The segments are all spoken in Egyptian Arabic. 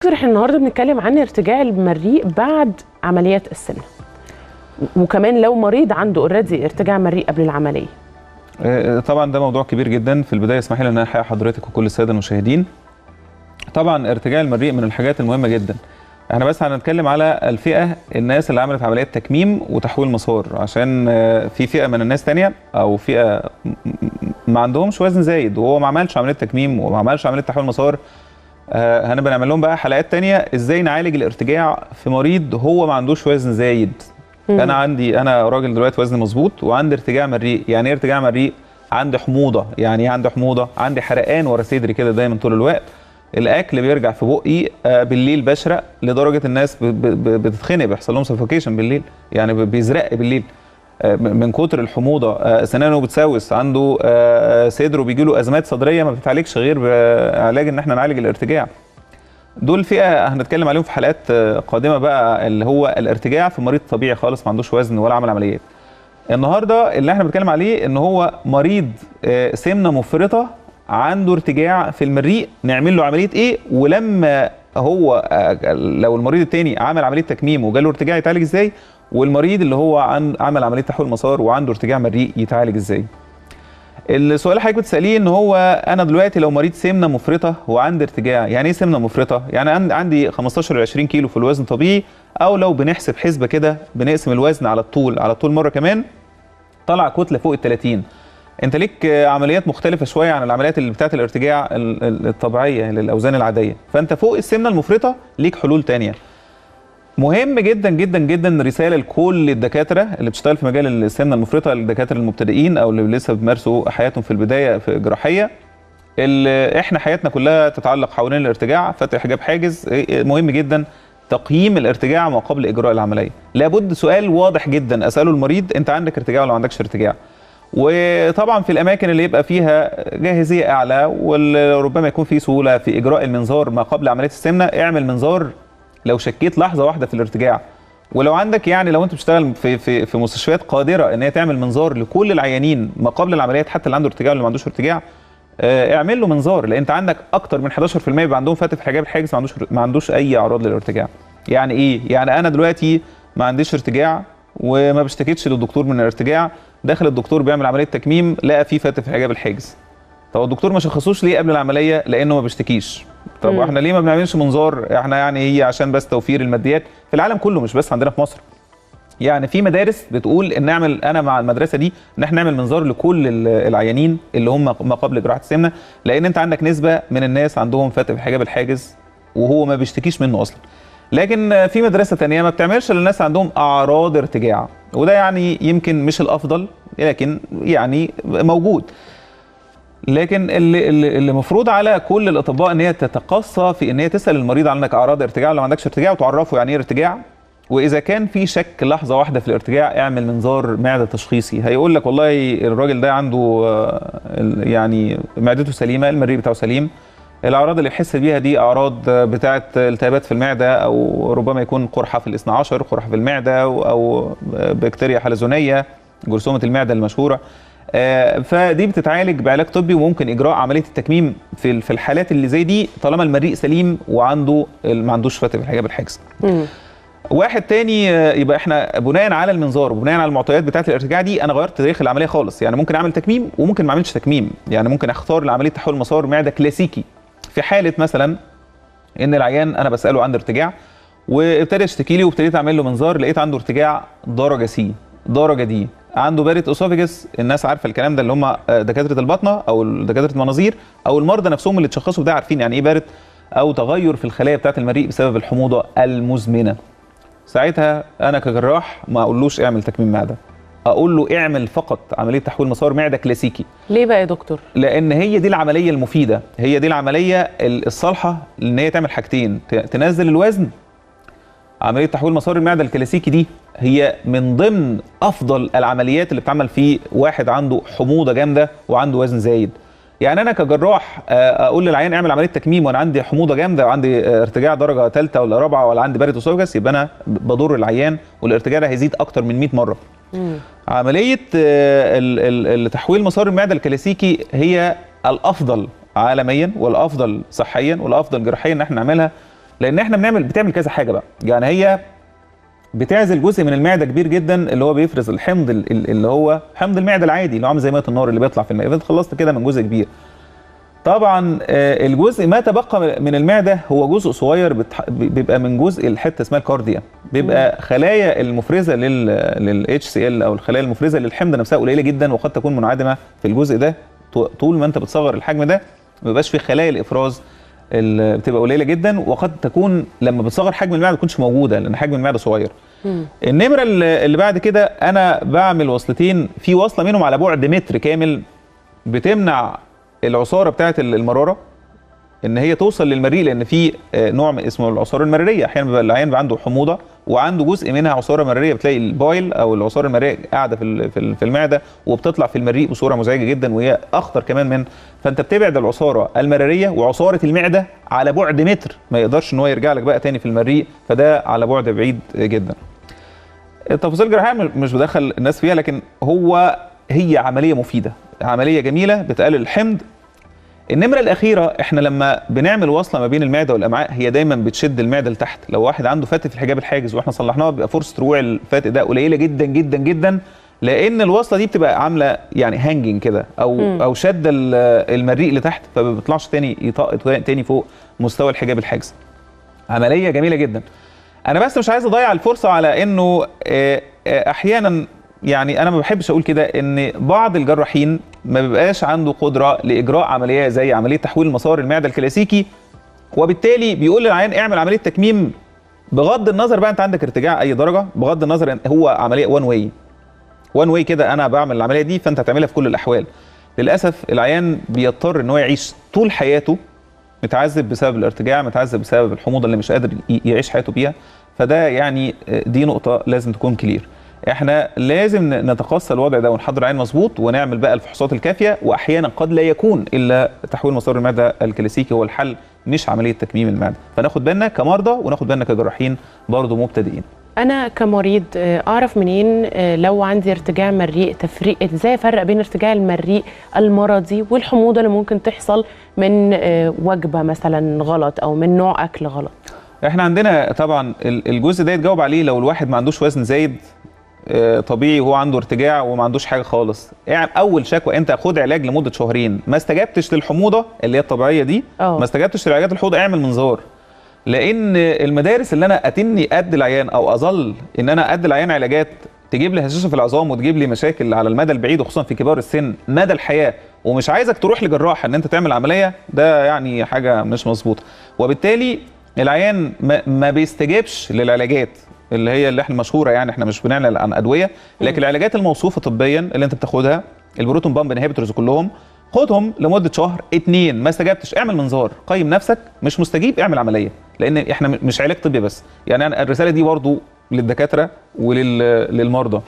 دكتور احنا النهارده بنتكلم عن ارتجاع المريء بعد عمليات السمنه وكمان لو مريض عنده اوريدي ارتجاع مريء قبل العمليه آه، طبعا ده موضوع كبير جدا في البدايه اسمحي لي ان انا احيي حضرتك وكل الساده المشاهدين طبعا ارتجاع المريء من الحاجات المهمه جدا احنا بس هنتكلم على الفئه الناس اللي عملت عمليات تكميم وتحويل مسار عشان آه، في فئه من الناس تانية او فئه م- م- ما عندهمش وزن زايد وهو ما عملش عمليه تكميم وما عملش عمليه تحويل مسار آه، هنبقى نعمل لهم بقى حلقات تانية ازاي نعالج الارتجاع في مريض هو ما عندوش وزن زايد انا عندي انا راجل دلوقتي وزني مظبوط وعندي ارتجاع مريء يعني ايه ارتجاع مريء عندي حموضه يعني ايه عندي حموضه عندي حرقان ورا صدري كده دايما طول الوقت الاكل بيرجع في بقي آه، بالليل بشرق لدرجه الناس ب- ب- ب- بتتخنق بيحصل لهم سفوكيشن بالليل يعني ب- بيزرق بالليل آه، م- من كتر الحموضه آه، سنانه بتسوس عنده آه، صدره بيجي له ازمات صدريه ما بتتعالجش غير بعلاج ان احنا نعالج الارتجاع دول فئه هنتكلم عليهم في حلقات آه، قادمه بقى اللي هو الارتجاع في مريض طبيعي خالص ما عندوش وزن ولا عمل عمليات النهارده اللي احنا بنتكلم عليه ان هو مريض آه، سمنه مفرطه عنده ارتجاع في المريء نعمل له عمليه ايه ولما هو آه، لو المريض التاني عمل عمليه تكميم وجاله ارتجاع يتعالج ازاي والمريض اللي هو عن عمل عمليه تحويل مسار وعنده ارتجاع مريء يتعالج ازاي السؤال اللي حضرتك بتساليه ان هو انا دلوقتي لو مريض سمنه مفرطه وعندي ارتجاع يعني ايه سمنه مفرطه يعني عند- عندي 15 ل 20 كيلو في الوزن طبيعي او لو بنحسب حسبه كده بنقسم الوزن على الطول على الطول مره كمان طلع كتله فوق ال 30 انت ليك آه، عمليات مختلفه شويه عن العمليات اللي بتاعه الارتجاع ال- ال- الطبيعيه للاوزان العاديه فانت فوق السمنه المفرطه ليك حلول تانية مهم جدا جدا جدا رساله لكل الدكاتره اللي بتشتغل في مجال السمنه المفرطه الدكاتره المبتدئين او اللي لسه بيمارسوا حياتهم في البدايه في جراحيه اللي احنا حياتنا كلها تتعلق حوالين الارتجاع فتح حجاب حاجز إيه، مهم جدا تقييم الارتجاع ما قبل اجراء العمليه لابد سؤال واضح جدا اساله المريض انت عندك ارتجاع ولا ما عندكش ارتجاع وطبعا في الاماكن اللي يبقى فيها جاهزيه اعلى وربما يكون في سهوله في اجراء المنظار ما قبل عمليه السمنه اعمل منظار لو شكيت لحظه واحده في الارتجاع ولو عندك يعني لو انت بتشتغل في في في مستشفيات قادره ان هي تعمل منظار لكل العيانين ما قبل العمليات حتى اللي عنده ارتجاع واللي ما عندوش ارتجاع آه، اعمل له منظار لان انت عندك اكتر من 11% بيبقى عندهم فتح في الحجاب الحاجز ما عندوش ما عندوش اي اعراض للارتجاع يعني ايه يعني انا دلوقتي ما عنديش ارتجاع وما بشتكيتش للدكتور من الارتجاع داخل الدكتور بيعمل عمليه تكميم لقى في فتح في الحجاب الحاجز طب الدكتور ما شخصوش ليه قبل العمليه لانه ما بيشتكيش طب مم. احنا ليه ما بنعملش منظار احنا يعني هي عشان بس توفير الماديات في العالم كله مش بس عندنا في مصر يعني في مدارس بتقول ان نعمل انا مع المدرسه دي ان احنا نعمل منظار لكل ال- العيانين اللي هم ما قبل جراحه السمنه لان انت عندك نسبه من الناس عندهم فتح في الحجاب الحاجز وهو ما بيشتكيش منه اصلا لكن في مدرسه تانية ما بتعملش للناس عندهم اعراض ارتجاع وده يعني يمكن مش الافضل لكن يعني موجود لكن اللي اللي اللي مفروض على كل الاطباء ان هي تتقصى في ان هي تسال المريض عندك اعراض ارتجاع ولا ما عندكش ارتجاع وتعرفه يعني ايه ارتجاع واذا كان في شك لحظه واحده في الارتجاع اعمل منظار معده تشخيصي هيقول لك والله الراجل ده عنده آه، ال- يعني معدته سليمه المريء بتاعه سليم الاعراض اللي يحس بيها دي اعراض آه، بتاعه التهابات في المعده او ربما يكون قرحه في الاثنى عشر قرحه في المعده او أو بكتيريا حلزونيه جرثومه المعده المشهوره آه، فدي بتتعالج بعلاج طبي وممكن اجراء عمليه التكميم في ال- في الحالات اللي زي دي طالما المريء سليم وعنده ال- ما عندوش فتح في الحجاب الحاجز مم. واحد تاني آه، يبقى احنا بناء على المنظار وبناء على المعطيات بتاعه الارتجاع دي انا غيرت تاريخ العمليه خالص يعني ممكن اعمل تكميم وممكن ما اعملش تكميم يعني ممكن اختار لعمليه تحويل مسار معده كلاسيكي في حاله مثلا ان العيان انا بساله عنده ارتجاع وابتدى يشتكي لي وابتديت اعمل له منظار لقيت عنده ارتجاع درجه سي درجه دي عنده بارت اسوفيجس الناس عارفه الكلام ده اللي هم آه، دكاتره البطنه او دكاتره المناظير او المرضى نفسهم اللي اتشخصوا بده عارفين يعني ايه بارت او تغير في الخلايا بتاعه المريء بسبب الحموضه المزمنه ساعتها انا كجراح ما اقولوش اعمل تكميم معده اقول له اعمل فقط عمليه تحويل مسار معده كلاسيكي ليه بقى يا دكتور لان هي دي العمليه المفيده هي دي العمليه ال- الصالحه ان هي تعمل حاجتين ت- تنزل الوزن عمليه تحويل مسار المعده الكلاسيكي دي هي من ضمن افضل العمليات اللي بتعمل في واحد عنده حموضه جامده وعنده وزن زايد يعني انا كجراح آه، اقول للعيان اعمل عمليه تكميم وانا عندي حموضه جامده وعندي آه، ارتجاع درجه ثالثه ولا رابعه ولا عندي بارد اسوفجس يبقى انا بضر العيان والارتجاع ده هيزيد اكتر من 100 مره مم. عمليه آه، ال- ال- التحويل مسار المعده الكلاسيكي هي الافضل عالميا والافضل صحيا والافضل جراحيا ان احنا نعملها لان احنا بنعمل بتعمل كذا حاجه بقى يعني هي بتعزل جزء من المعده كبير جدا اللي هو بيفرز الحمض ال- ال- اللي هو حمض المعده العادي اللي هو عامل زي ميه النار اللي بيطلع في المعده انت خلصت كده من جزء كبير طبعا آه، الجزء ما تبقى من المعده هو جزء صغير بتح- بيبقى من جزء الحته اسمها الكارديا بيبقى خلايا المفرزه لل للاتش سي ال او الخلايا المفرزه للحمض نفسها قليله جدا وقد تكون منعدمه في الجزء ده طو- طول ما انت بتصغر الحجم ده ما بيبقاش في خلايا الافراز ال- بتبقى قليله جدا وقد تكون لما بتصغر حجم المعده ما تكونش موجوده لان حجم المعده صغير النمره اللي اللي بعد كده انا بعمل وصلتين في وصله منهم على بعد متر كامل بتمنع العصاره بتاعه المراره ان هي توصل للمريء لان في آه، نوع من اسمه العصاره المراريه احيانا بيبقى العيان بيبقى عنده حموضه وعنده جزء منها عصاره مراريه بتلاقي البايل او العصاره المراريه قاعده في ال- في ال- في المعده وبتطلع في المريء بصوره مزعجه جدا وهي اخطر كمان من فانت بتبعد العصاره المراريه وعصاره المعده على بعد متر ما يقدرش ان هو يرجع لك بقى تاني في المريء فده على بعد بعيد جدا التفاصيل الجراحيه مش- مش بدخل الناس فيها لكن هو هي عمليه مفيده عمليه جميله بتقلل الحمض النمره الاخيره احنا لما بنعمل وصله ما بين المعده والامعاء هي دايما بتشد المعده لتحت لو واحد عنده فتق في الحجاب الحاجز واحنا صلحناها بيبقى فرصه رجوع الفتق ده قليله جدا جدا جدا لان الوصله دي بتبقى عامله يعني هانجنج كده او مم. او شاده ال- المريء لتحت فما بيطلعش تاني يطاق تاني فوق مستوى الحجاب الحاجز عمليه جميله جدا انا بس مش عايز اضيع الفرصه على انه آه، آه، احيانا يعني انا ما بحبش اقول كده ان بعض الجراحين ما بيبقاش عنده قدره لاجراء عمليه زي عمليه تحويل مسار المعده الكلاسيكي وبالتالي بيقول للعيان اعمل عمليه تكميم بغض النظر بقى انت عندك ارتجاع اي درجه بغض النظر إن هو عمليه وان واي وان واي كده انا بعمل العمليه دي فانت هتعملها في كل الاحوال للاسف العيان بيضطر ان هو يعيش طول حياته متعذب بسبب الارتجاع متعذب بسبب الحموضه اللي مش قادر ي- يعيش حياته بيها فده يعني آه، دي نقطه لازم تكون كلير احنا لازم ن- نتقصى الوضع ده ونحضر عين مظبوط ونعمل بقى الفحوصات الكافيه واحيانا قد لا يكون الا تحويل مسار المعده الكلاسيكي هو الحل مش عمليه تكميم المعده فناخد بالنا كمرضى وناخد بالنا كجراحين برضه مبتدئين انا كمريض آه، اعرف منين آه، لو عندي ارتجاع مريء تفريق ازاي افرق بين ارتجاع المريء المرضي والحموضه اللي ممكن تحصل من آه، وجبه مثلا غلط او من نوع اكل غلط احنا عندنا طبعا ال- الجزء ده يتجاوب عليه لو الواحد ما عندوش وزن زايد آه، طبيعي وهو عنده ارتجاع وما عندوش حاجه خالص يعني اول شكوى انت خد علاج لمده شهرين ما استجبتش للحموضه اللي هي الطبيعيه دي اه. ما استجبتش لعلاجات الحوض اعمل منظار لان المدارس اللي انا اتني قد العيان او اظل ان انا قد العيان علاجات تجيب لي هشاشه في العظام وتجيب لي مشاكل على المدى البعيد وخصوصا في كبار السن مدى الحياه ومش عايزك تروح لجراح ان انت تعمل عمليه ده يعني حاجه مش مظبوطه وبالتالي العيان ما, ما بيستجابش للعلاجات اللي هي اللي احنا مشهوره يعني احنا مش بنعلن عن ادويه لكن العلاجات الموصوفه طبيا اللي انت بتاخدها البروتون بامب انهبيتورز كلهم خدهم لمده شهر اتنين ما استجبتش اعمل منظار قيم نفسك مش مستجيب اعمل عمليه لان احنا م- مش علاج طبي بس يعني أنا الرساله دي برضو للدكاتره وللمرضى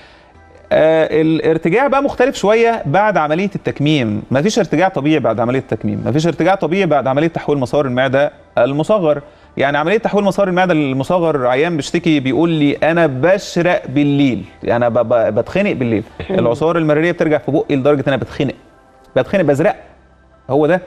آه الارتجاع بقى مختلف شويه بعد عمليه التكميم مفيش ارتجاع طبيعي بعد عمليه التكميم مفيش ارتجاع طبيعي بعد عمليه تحويل مسار المعده المصغر يعني عمليه تحويل مسار المعده المصغر عيان بيشتكي بيقول لي انا بشرق بالليل انا ب- ب- بتخنق بالليل العصاره المراريه بترجع في بقي لدرجه ان انا بتخنق بتخنق بزرق هو ده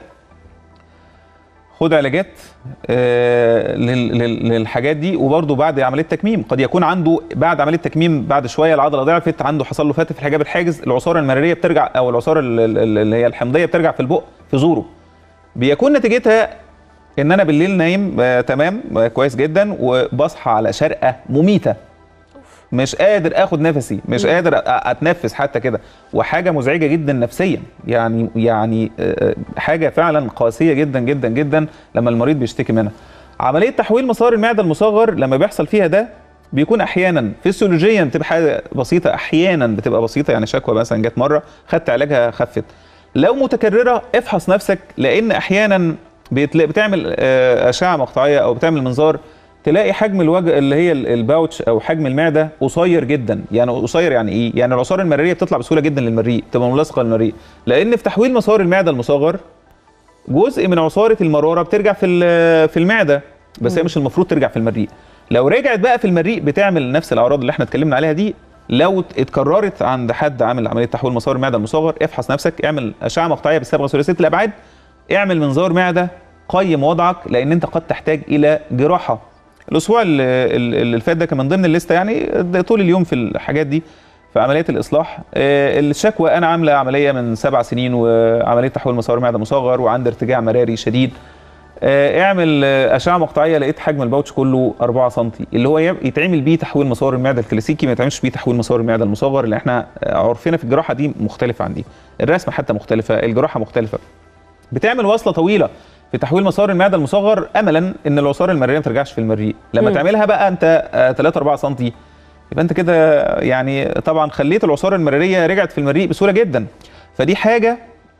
خد علاجات آه، لل- لل- للحاجات دي وبرده بعد عمليه تكميم قد يكون عنده بعد عمليه تكميم بعد شويه العضله ضعفت عنده حصل له فتح في الحجاب الحاجز العصاره المراريه بترجع او العصاره ال- ال- اللي هي الحمضيه بترجع في البق في زوره بيكون نتيجتها ان انا بالليل نايم آه تمام آه كويس جدا وبصحى على شرقه مميته مش قادر اخد نفسي مش قادر أ- اتنفس حتى كده وحاجه مزعجه جدا نفسيا يعني يعني آه، حاجه فعلا قاسيه جدا جدا جدا لما المريض بيشتكي منها عمليه تحويل مسار المعده المصغر لما بيحصل فيها ده بيكون احيانا فيسيولوجيا بتبقى حاجه بسيطه احيانا بتبقى بسيطه يعني شكوى مثلا جت مره خدت علاجها خفت لو متكرره افحص نفسك لان احيانا بيتلا- بتعمل آه، اشعه مقطعيه او بتعمل منظار تلاقي حجم الوجه اللي هي ال- الباوتش او حجم المعده قصير جدا يعني قصير يعني ايه يعني العصاره المراريه بتطلع بسهوله جدا للمريء تبقى ملصقه للمريء لان في تحويل مسار المعده المصغر جزء من عصاره المراره بترجع في ال- في المعده بس هي مش المفروض ترجع في المريء لو رجعت بقى في المريء بتعمل نفس الاعراض اللي احنا اتكلمنا عليها دي لو ات- اتكررت عند حد عامل عمليه تحويل مسار المعده المصغر افحص نفسك اعمل اشعه مقطعيه بالصبغه ثلاثيه الابعاد اعمل منظار معده قيم وضعك لان انت قد تحتاج الى جراحه الاسبوع اللي اللي فات ده كان من ضمن الليسته يعني ده طول اليوم في الحاجات دي في عمليات الاصلاح آه، الشكوى انا عامله عمليه من سبع سنين وعمليه تحويل مسار معده مصغر وعندي ارتجاع مراري شديد آه، اعمل آه، اشعه مقطعيه لقيت حجم الباوتش كله 4 سم اللي هو يب- يتعمل بيه تحويل مسار المعده الكلاسيكي ما يتعملش بيه تحويل مسار المعده المصغر اللي احنا آه، عرفنا في الجراحه دي مختلفه عن دي الرسمه حتى مختلفه الجراحه مختلفه بتعمل وصله طويله في تحويل مسار المعده المصغر املا ان العصاره المراريه ما ترجعش في المريء لما مم. تعملها بقى انت 3 4 سم يبقى انت كده يعني طبعا خليت العصاره المراريه رجعت في المريء بسهوله جدا فدي حاجه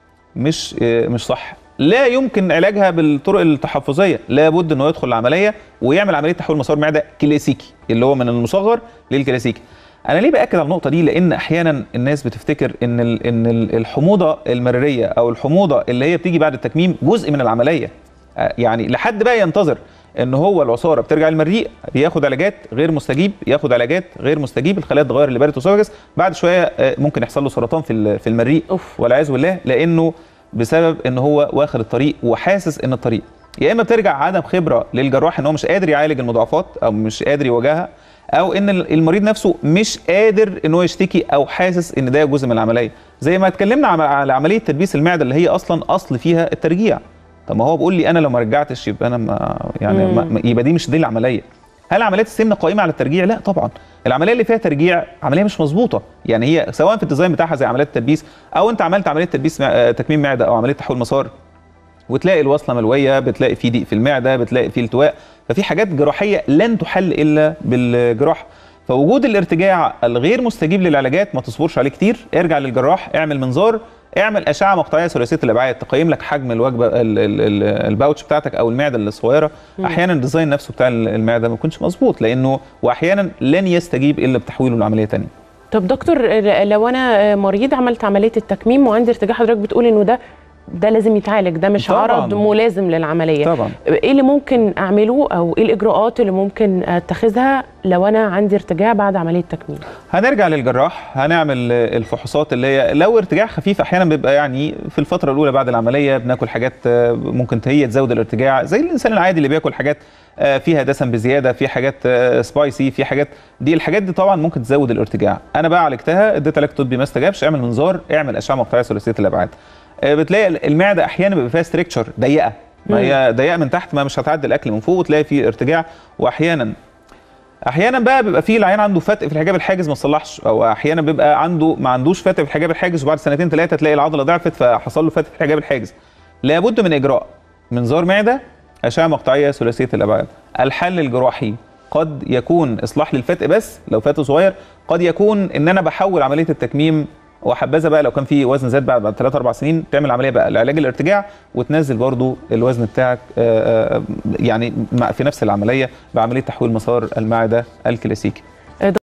مش آه، مش صح لا يمكن علاجها بالطرق التحفظيه لابد انه يدخل العمليه ويعمل عمليه تحويل مسار معده كلاسيكي اللي هو من المصغر للكلاسيكي انا ليه باكد على النقطه دي لان احيانا الناس بتفتكر ان ال- ان ال- الحموضه المراريه او الحموضه اللي هي بتيجي بعد التكميم جزء من العمليه آه، يعني لحد بقى ينتظر ان هو العصاره بترجع المريء بياخد علاجات غير مستجيب ياخد علاجات غير مستجيب الخلايا تتغير لباريتوسوفاجس بعد شويه آه، ممكن يحصل له سرطان في ال- في المريء اوف والعياذ بالله لانه بسبب ان هو واخد الطريق وحاسس ان الطريق يا اما بترجع عدم خبره للجراح ان هو مش قادر يعالج المضاعفات او مش قادر يواجهها او ان المريض نفسه مش قادر ان هو يشتكي او حاسس ان ده جزء من العمليه زي ما اتكلمنا عم- على عمليه تدبيس المعده اللي هي اصلا اصل فيها الترجيع طب ما هو بيقول لي انا لو ما رجعتش يبقى انا ما يعني ما مم. يبقى دي مش دي العمليه هل عمليات السمنه قائمه على الترجيع لا طبعا العمليه اللي فيها ترجيع عمليه مش مظبوطه يعني هي سواء في الديزاين بتاعها زي عمليات التدبيس او انت عملت عمليه تدبيس مع- آه، تكميم معده او عمليه تحويل مسار وتلاقي الوصله ملويه بتلاقي في ضيق في المعده بتلاقي في التواء ففي حاجات جراحيه لن تحل الا بالجراحه فوجود الارتجاع الغير مستجيب للعلاجات ما تصبرش عليه كتير ارجع للجراح اعمل منظار اعمل اشعه مقطعيه ثلاثيه الابعاد تقيم لك حجم الوجبه ال- ال- ال- الباوتش بتاعتك او المعده الصغيره مم. احيانا الديزاين نفسه بتاع المعده ما يكونش مظبوط لانه واحيانا لن يستجيب الا بتحويله لعمليه ثانيه طب دكتور ل- لو انا مريض عملت عمليه التكميم وعندي ارتجاع حضرتك بتقول انه ده ده لازم يتعالج ده مش طبعاً. عرض ملازم للعمليه طبعا ايه اللي ممكن اعمله او ايه الاجراءات اللي ممكن اتخذها لو انا عندي ارتجاع بعد عمليه تكميم هنرجع للجراح هنعمل الفحوصات اللي هي لو ارتجاع خفيف احيانا بيبقى يعني في الفتره الاولى بعد العمليه بناكل حاجات آه، ممكن هي تزود الارتجاع زي الانسان العادي اللي بياكل حاجات آه، فيها دسم بزياده في حاجات آه، سبايسي في حاجات دي الحاجات دي طبعا ممكن تزود الارتجاع انا بقى عالجتها اديت علاج طبي ما استجابش اعمل منظار اعمل اشعه مقطعيه ثلاثيه الابعاد آه، بتلاقي المعده احيانا بيبقى فيها ستريكشر ضيقه ما هي ضيقه من تحت ما مش هتعدي الاكل من فوق وتلاقي في ارتجاع واحيانا احيانا بقى بيبقى في العيان عنده فتق في الحجاب الحاجز ما صلحش او احيانا بيبقى عنده ما عندوش فتق في الحجاب الحاجز وبعد سنتين ثلاثه تلاقي العضله ضعفت فحصل له فتق في الحجاب الحاجز لابد من اجراء منظار معده اشعه مقطعيه ثلاثيه الابعاد الحل الجراحي قد يكون اصلاح للفتق بس لو فتق صغير قد يكون ان انا بحول عمليه التكميم وحبذا بقى لو كان في وزن زاد بعد بعد 3 4 سنين تعمل عمليه بقى لعلاج الارتجاع وتنزل برضو الوزن بتاعك آه، آه، يعني مع- في نفس العمليه بعمليه تحويل مسار المعده الكلاسيكي